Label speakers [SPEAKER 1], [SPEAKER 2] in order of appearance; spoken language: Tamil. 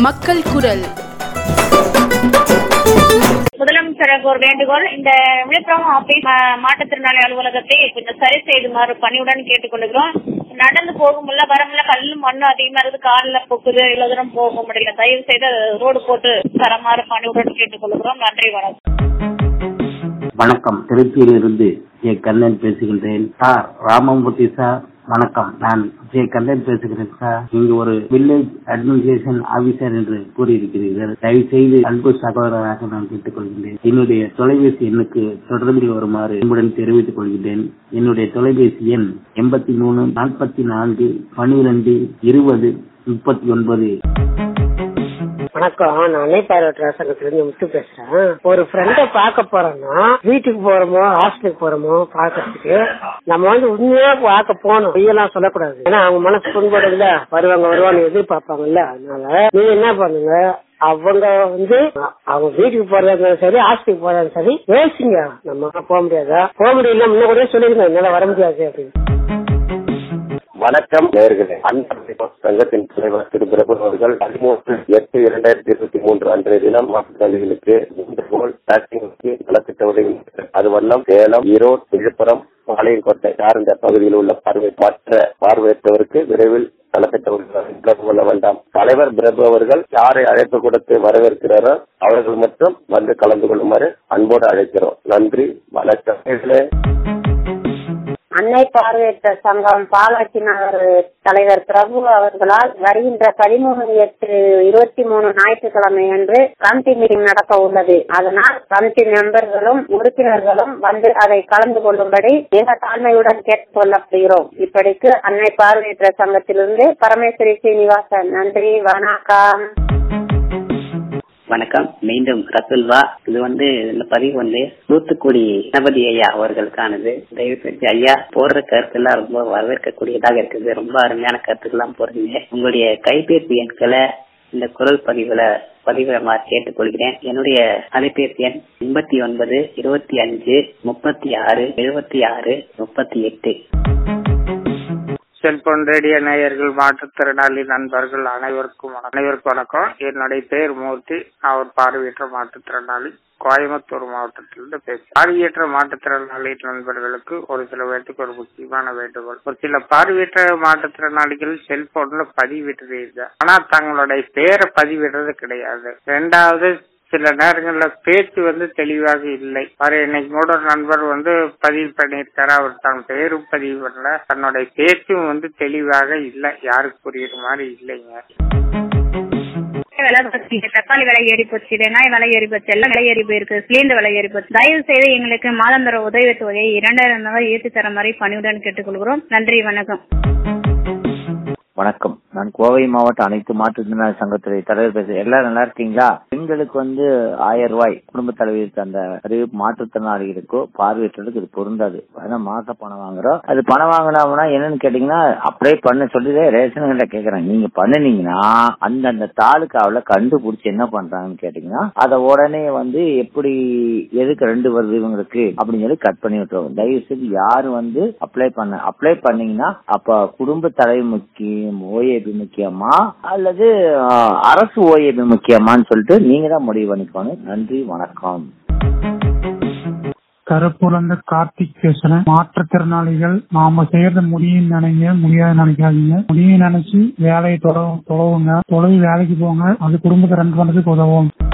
[SPEAKER 1] மக்கள் குரல்
[SPEAKER 2] முதலமைச்சருக்கு ஒரு வேண்டுகோள் இந்த விழுப்புரம் ஆபீஸ் மா- மாற்றுத்திறனாளி அலுவலகத்தை கொஞ்சம் சரி செய்துமாறு பணியுடன் கேட்டுக்கொள்கிறோம் நடந்து போகுமுல்ல வரமுல்ல கல்லு மண்ணு அதிகமா இருக்குது காலில் பொக்குது இவ்வளவு தூரம் போக முடியல தயவு செய்து ரோடு போட்டு தரமாறு பணியுடன் கேட்டுக்கொள்கிறோம் நன்றி வணக்கம்
[SPEAKER 3] வணக்கம் திருச்சியிலிருந்து ஜே கண்ணன் பேசுகின்றேன் சார் ராமமூர்த்தி சார் வணக்கம் நான் ஜே கண்ணன் பேசுகிறேன் சார் இங்கு ஒரு வில்லேஜ் அட்மினிஸ்ட்ரேஷன் ஆபீசர் என்று கூறியிருக்கிறீர்கள் தயவு செய்து அன்பு சகோதரராக நான் கேட்டுக்கொள்கின்றேன் என்னுடைய தொலைபேசி எண்ணுக்கு தொடர்பில் வருமாறு என்புடன் தெரிவித்துக் கொள்கின்றேன் என்னுடைய தொலைபேசி எண் எண்பத்தி மூணு நாற்பத்தி நான்கு பனிரெண்டு இருபது முப்பத்தி ஒன்பது
[SPEAKER 4] வணக்கம் நான் அன்னை பார்வட்ட சங்கத்துல இருந்து முத்து பேசுறேன் ஒரு ஃப்ரெண்ட பார்க்க போறோம்னா வீட்டுக்கு போறோமோ ஹாஸ்டலுக்கு போறோமோ பாக்குறதுக்கு நம்ம வந்து உண்மையா பார்க்க போகணும் பொய்யெல்லாம் சொல்லக்கூடாது ஏன்னா அவங்க மனசு புண்படுதுல வருவாங்க வருவாங்க எதிர்பார்ப்பாங்கல்ல அதனால நீங்க என்ன பண்ணுங்க அவங்க வந்து அவங்க வீட்டுக்கு போறதா இருந்தாலும் சரி ஹாஸ்டலுக்கு போறதா இருந்தாலும் சரி யோசிங்க நம்ம போக முடியாதா போக முடியல முன்ன கூட சொல்லிருங்க என்னால வர முடியாது அப்படின்னு
[SPEAKER 5] வணக்கம் நேர்களே அன்பு சங்கத்தின் தலைவர் திரு பிரபு அவர்கள் பதிமூன்று எட்டு இரண்டாயிரத்தி இருபத்தி மூன்று அன்றைய தினம் மாற்றுத்தாளிகளுக்கு மூன்று கோல் பேக்கிங்க்கு நலத்திட்ட உதவி அது வண்ணம் சேலம் ஈரோடு விழுப்புரம் பாளையங்கோட்டை சார்ந்த பகுதியில் உள்ள பார்வை மற்ற பார்வையற்றவருக்கு விரைவில் நலத்திட்ட உதவி தொடர்பு கொள்ள வேண்டாம் தலைவர் பிரபு அவர்கள் யாரை அழைப்பு கொடுத்து வரவேற்கிறாரோ அவர்கள் மட்டும் வந்து கலந்து கொள்ளுமாறு அன்போடு அழைக்கிறோம் நன்றி வணக்கம் நேயர்களே.
[SPEAKER 6] அன்னை பார்வையற்ற சங்கம் பாலாட்சி நகர் தலைவர் பிரபு அவர்களால் வருகின்ற பதிமூணு எட்டு இருபத்தி மூணு ஞாயிற்றுக்கிழமை அன்று கமிட்டி மீட்டிங் நடக்க உள்ளது அதனால் கமிட்டி மெம்பர்களும் உறுப்பினர்களும் வந்து அதை கலந்து கொள்ளும்படி மிக தாழ்மையுடன் கேட்டுக் கொள்ளப்படுகிறோம் இப்படிக்கு அன்னை பார்வையற்ற சங்கத்திலிருந்து பரமேஸ்வரி சீனிவாசன் நன்றி வணக்கம்
[SPEAKER 7] வணக்கம் மீண்டும் ரசுல்வா இது வந்து இந்த பதிவு வந்து தூத்துக்குடி கணபதி ஐயா அவர்களுக்கானது தயவு செஞ்சு ஐயா போடுற கருத்தெல்லாம் ரொம்ப வரவேற்கக்கூடியதாக இருக்குது ரொம்ப அருமையான கருத்துக்கெல்லாம் போடுறீங்க உங்களுடைய கைபேசி எண்களை இந்த குரல் பதிவுல பதிவிடமாறு கேட்டுக்கொள்கிறேன் என்னுடைய அலைபேசி எண் எண்பத்தி ஒன்பது இருபத்தி அஞ்சு முப்பத்தி ஆறு எழுபத்தி ஆறு முப்பத்தி எட்டு
[SPEAKER 8] செல்போன் ரேடியோ நேயர்கள் மாற்றுத்திறனாளி நண்பர்கள் அனைவருக்கும் வணக்கம். அனைவருக்கும் வணக்கம் என்னுடைய பேர் மூர்த்தி நான் ஒரு பார்வையற்ற மாற்றுத்திறனாளி கோயம்புத்தூர் மாவட்டத்திலிருந்து பேசுறேன் பார்வையற்ற மாற்றுத்திறனாளி நண்பர்களுக்கு ஒரு சில பேருக்கு ஒரு முக்கியமான வேண்டுகோள் ஒரு சில பார்வையற்ற மாற்றுத்திறனாளிகள் செல்போன்ல பதிவிடுறது ஆனா தங்களுடைய பேரை பதிவிடுறது கிடையாது ரெண்டாவது சில நேரங்கள்ல பேச்சு வந்து தெளிவாக இல்லை அவர் இன்னைக்கு கூட ஒரு நண்பர் வந்து பதிவு பண்ணியிருக்காரு அவர் தன் பேரும் பதிவு பண்ணல தன்னுடைய பேச்சும் வந்து தெளிவாக இல்லை யாருக்கு புரியுற மாதிரி இல்லைங்க
[SPEAKER 2] விலை போச்சு தக்காளி விலை ஏறி போச்சு வெங்காயம் விலை ஏறி போச்சு எல்லாம் விலை ஏறி போயிருக்கு சிலிண்டர் விலை ஏறி போச்சு தயவு செய்து எங்களுக்கு மாதந்தர உதவி தொகையை இரண்டாயிரம் ரூபாய் ஏற்றி தர மாதிரி பணியுடன் கேட்டுக்கொள்கிறோம் நன்றி வணக்கம்
[SPEAKER 9] வணக்கம் நான் கோவை மாவட்ட அனைத்து மாற்றுத்திறனாளி சங்கத்துறை தலைவர் பேசுறேன் எல்லாரும் நல்லா இருக்கீங்களா பெண்களுக்கு வந்து ஆயிரம் ரூபாய் குடும்ப தலைவருக்கு அந்த அறிவிப்பு மாற்றுத்திறனாளிகளுக்கோ பார்வையற்றதுக்கு இது பொருந்தாது அதான் மாச பணம் வாங்குறோம் அது பணம் வாங்கினோம்னா என்னன்னு கேட்டீங்கன்னா அப்ளை பண்ண சொல்லி ரேஷன் கடையில கேக்குறாங்க நீங்க பண்ணுனீங்கன்னா அந்த அந்த தாலுக்காவில கண்டுபிடிச்சு என்ன பண்றாங்கன்னு கேட்டீங்கன்னா அதை உடனே வந்து எப்படி எதுக்கு ரெண்டு வருது இவங்களுக்கு அப்படின்னு சொல்லி கட் பண்ணி விட்டுருவோம் தயவு செய்து யாரு வந்து அப்ளை பண்ண அப்ளை பண்ணீங்கன்னா அப்ப குடும்ப தலைவி முக்கியம் ஓஏபி முக்கியமா அல்லது ஆஹ், அரசு ஓஏபி முக்கியமான்னு சொல்லிட்டு நீங்க தான் முடிவு பண்ணிக்கோங்க நன்றி வணக்கம்
[SPEAKER 10] கருப்புலந்து கார்த்திக் பேசுறேன் மாற்றுத்திறனாளிகள் நாம செய்யறது முடியும்னு நினைங்க முடியாது நினைக்காதீங்க முடியும் நினைச்சு வேலையை தொலைவு தொலைவுங்க தொலைவு வேலைக்கு போங்க அது குடும்பத்தை ரன் பண்றதுக்கு உதவும்